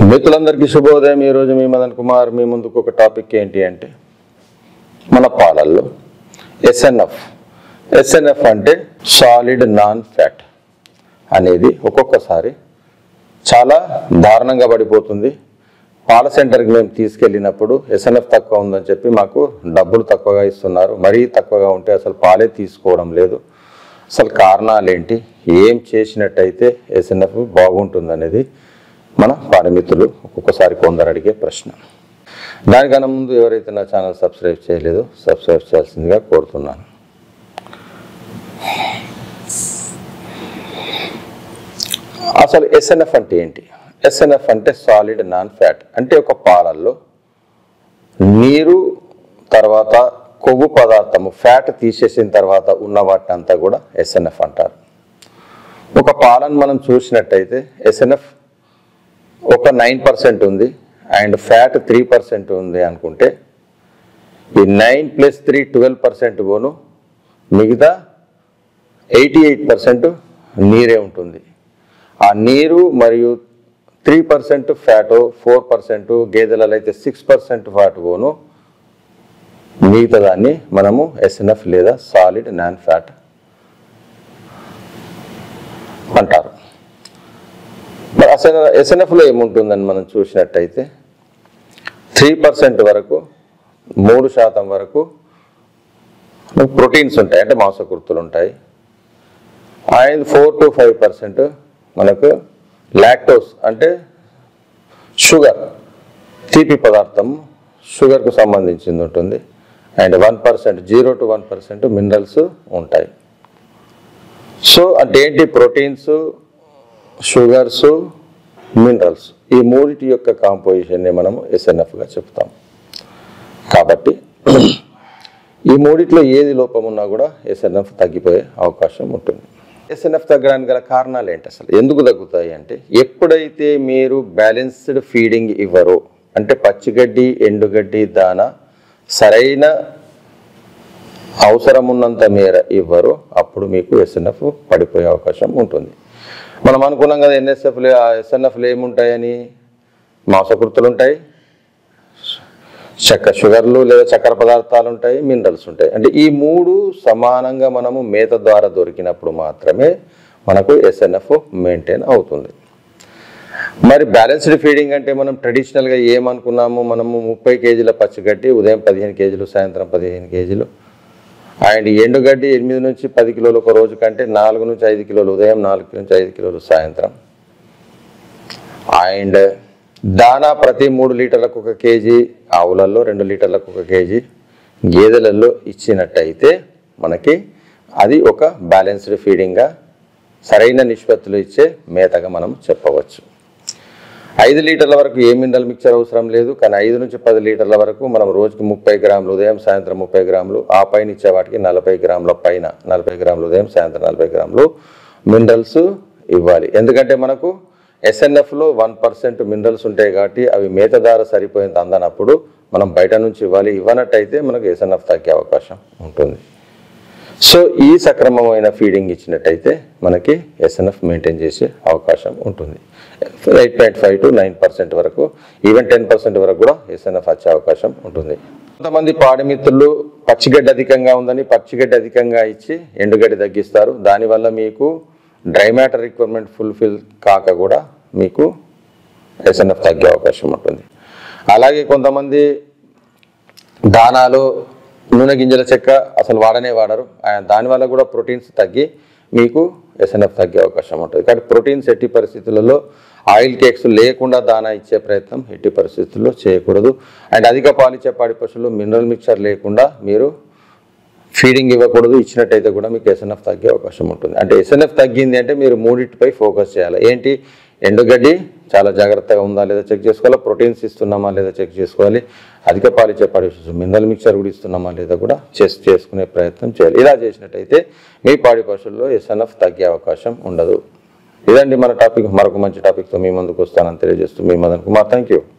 మిత్రులందరికీ శుభోదయం ఈరోజు మీ మదన్ కుమార్ మీ ముందుకు ఒక టాపిక్ ఏంటి అంటే మన పాలల్లో ఎస్ఎన్ఎఫ్ ఎస్ఎన్ఎఫ్ అంటే సాలిడ్ నాన్ ఫ్యాట్ అనేది ఒక్కొక్కసారి చాలా దారుణంగా పడిపోతుంది పాల సెంటర్కి మేము తీసుకెళ్ళినప్పుడు ఎస్ఎన్ఎఫ్ తక్కువ ఉందని చెప్పి మాకు డబ్బులు తక్కువగా ఇస్తున్నారు మరీ తక్కువగా ఉంటే అసలు పాలే తీసుకోవడం లేదు అసలు కారణాలు ఏంటి ఏం చేసినట్టయితే ఎస్ఎన్ఎఫ్ బాగుంటుంది అనేది మన పాడమిత్రులు ఒక్కొక్కసారి కొందరు అడిగే ప్రశ్న దానికన్నా ముందు ఎవరైతే నా ఛానల్ సబ్స్క్రైబ్ చేయలేదో సబ్స్క్రైబ్ చేయాల్సిందిగా కోరుతున్నాను అసలు ఎస్ఎన్ఎఫ్ అంటే ఏంటి ఎస్ఎన్ఎఫ్ అంటే సాలిడ్ నాన్ ఫ్యాట్ అంటే ఒక పాలల్లో నీరు తర్వాత కొవ్వు పదార్థము ఫ్యాట్ తీసేసిన తర్వాత ఉన్న వాటిని అంతా కూడా ఎస్ఎన్ఎఫ్ అంటారు ఒక పాలను మనం చూసినట్టయితే ఎస్ఎన్ఎఫ్ ఒక నైన్ పర్సెంట్ ఉంది అండ్ ఫ్యాట్ త్రీ పర్సెంట్ ఉంది అనుకుంటే ఈ nine plus three twelve percent పోను మిగతా ఎయిటీ ఎయిట్ పర్సెంట్ నీరే ఉంటుంది ఆ నీరు మరియు three percent fat four percent గేదెలలో అయితే సిక్స్ పర్సెంట్ ఫ్యాట్ పోను మిగతా దాన్ని మనము ఎస్ఎన్ఎఫ్ లేదా సాలిడ్ నాన్ ఫ్యాట్ అంటారు మరి అసలు ఎస్ఎన్ఎఫ్లో ఏముంటుందని మనం చూసినట్టయితే త్రీ పర్సెంట్ వరకు మూడు శాతం వరకు ప్రోటీన్స్ ఉంటాయి అంటే మాంసకృతులు ఉంటాయి and four to five percent మనకు లాక్టోస్ అంటే షుగర్ తీపి పదార్థం షుగర్కు సంబంధించింది ఉంటుంది and one percent zero two one percent minerals ఉంటాయి సో అంటే ఏంటి ప్రోటీన్స్ షుగర్స్ మినరల్స్ ఈ మూడిటి యొక్క కాంపోజిషన్ని మనము ఎస్ఎన్ఎఫ్గా చెప్తాం కాబట్టి ఈ మూడిట్లో ఏది లోపం ఉన్నా కూడా ఎస్ఎన్ఎఫ్ తగ్గిపోయే అవకాశం ఉంటుంది ఎస్ఎన్ఎఫ్ తగ్గడానికి గల కారణాలు ఏంటి అసలు ఎందుకు తగ్గుతాయి అంటే ఎప్పుడైతే మీరు బ్యాలెన్స్డ్ ఫీడింగ్ ఇవ్వరో అంటే పచ్చిగడ్డి ఎండుగడ్డి దాన సరైన అవసరం ఉన్నంత మేర ఇవ్వరో అప్పుడు మీకు ఎస్ఎన్ఎఫ్ పడిపోయే అవకాశం ఉంటుంది మనం అనుకున్నాం కదా ఎన్ఎస్ఎఫ్లు ఎస్ఎన్ఎఫ్లు ఏముంటాయని మాంసకృతులు ఉంటాయి చక్కెర షుగర్లు లేదా చక్కెర పదార్థాలు ఉంటాయి మినరల్స్ ఉంటాయి అంటే ఈ మూడు సమానంగా మనము మేత ద్వారా దొరికినప్పుడు మాత్రమే మనకు ఎస్ఎన్ఎఫ్ మెయింటైన్ అవుతుంది మరి బ్యాలెన్స్డ్ ఫీడింగ్ అంటే మనం ట్రెడిషనల్గా ఏమనుకున్నాము మనము ముప్పై కేజీల పచ్చిగడ్డి ఉదయం పదిహేను కేజీలు సాయంత్రం పదిహేను కేజీలు అండ్ ఎండుగడ్డి ఎనిమిది నుంచి పది కిలోలు ఒక రోజు కంటే నాలుగు నుంచి ఐదు కిలోలు ఉదయం నాలుగు నుంచి ఐదు కిలోలు సాయంత్రం అండ్ దానా ప్రతి మూడు లీటర్లకు ఒక కేజీ ఆవులలో రెండు లీటర్లకు ఒక కేజీ గేదెలలో ఇచ్చినట్టయితే మనకి అది ఒక బ్యాలెన్స్డ్ ఫీడింగ్గా సరైన నిష్పత్తులు ఇచ్చే మేతగా మనం చెప్పవచ్చు ఐదు లీటర్ల వరకు ఏ మినరల్ మిక్చర్ అవసరం లేదు కానీ ఐదు నుంచి పది లీటర్ల వరకు మనం రోజుకి ముప్పై గ్రాములు ఉదయం సాయంత్రం ముప్పై గ్రాములు ఆ పైన ఇచ్చే వాటికి నలభై గ్రాముల పైన నలభై గ్రాములు ఉదయం సాయంత్రం నలభై గ్రాములు మినరల్స్ ఇవ్వాలి ఎందుకంటే మనకు ఎస్ఎన్ఎఫ్లో వన్ పర్సెంట్ మినరల్స్ ఉంటాయి కాబట్టి అవి మేత ద్వారా సరిపోయేంత అందనప్పుడు మనం బయట నుంచి ఇవ్వాలి ఇవ్వనట్టయితే మనకు ఎస్ఎన్ఎఫ్ తగ్గే అవకాశం ఉంటుంది సో ఈ సక్రమమైన ఫీడింగ్ ఇచ్చినట్టయితే మనకి ఎస్ఎన్ఎఫ్ మెయింటైన్ చేసే అవకాశం ఉంటుంది eight point five to nine percent వరకు ఈవెన్ టెన్ పర్సెంట్ వరకు కూడా ఎస్ఎన్ఎఫ్ వచ్చే అవకాశం ఉంటుంది కొంతమంది పాడిమిత్రులు పచ్చిగడ్డి అధికంగా ఉందని పచ్చిగడ్డి అధికంగా ఇచ్చి ఎండుగడ్డి తగ్గిస్తారు దానివల్ల మీకు డ్రై మ్యాటర్ రిక్వైర్మెంట్ ఫుల్ఫిల్ కాక కూడా మీకు ఎస్ఎన్ఎఫ్ తగ్గే అవకాశం ఉంటుంది అలాగే కొంతమంది దానాలు నూనె గింజల చెక్క అసలు వాడనే వాడరు ఆ దానివల్ల కూడా ప్రోటీన్స్ తగ్గి మీకు ఎస్ఎన్ఎఫ్ తగ్గే అవకాశం ఉంటుంది కాబట్టి ప్రోటీన్స్ ఎట్టి పరిస్థితులలో ఆయిల్ కేక్స్ లేకుండా దానా ఇచ్చే ప్రయత్నం ఎట్టి పరిస్థితుల్లో చేయకూడదు అండ్ అధిక పాలిచ్చే పాడి పశువులు మినరల్ మిక్చర్ లేకుండా మీరు ఫీడింగ్ ఇవ్వకూడదు ఇచ్చినట్టయితే కూడా మీకు ఎస్ఎన్ఎఫ్ తగ్గే అవకాశం ఉంటుంది అంటే ఎస్ఎన్ఎఫ్ తగ్గింది అంటే మీరు మూడింటిపై ఫోకస్ చేయాలి ఏంటి ఎండుగడ్డి చాలా జాగ్రత్తగా ఉందా లేదా చెక్ చేసుకోవాలి ప్రోటీన్స్ ఇస్తున్నామా లేదా చెక్ చేసుకోవాలి అధిక పాలిచ్చే పాడి పశువులు మినరల్ మిక్చర్ కూడా ఇస్తున్నామా లేదా కూడా చెక్ చేసుకునే ప్రయత్నం చేయాలి ఇలా చేసినట్టయితే మీ పాడి పశువుల్లో ఎస్ఎన్ఎఫ్ తగ్గే అవకాశం ఉండదు ఇదండి మన టాపిక్ మరొక మంచి టాపిక్తో మీ ముందుకు వస్తానని తెలియజేస్తూ మీ మదన్ కుమార్ థ్యాంక్ యూ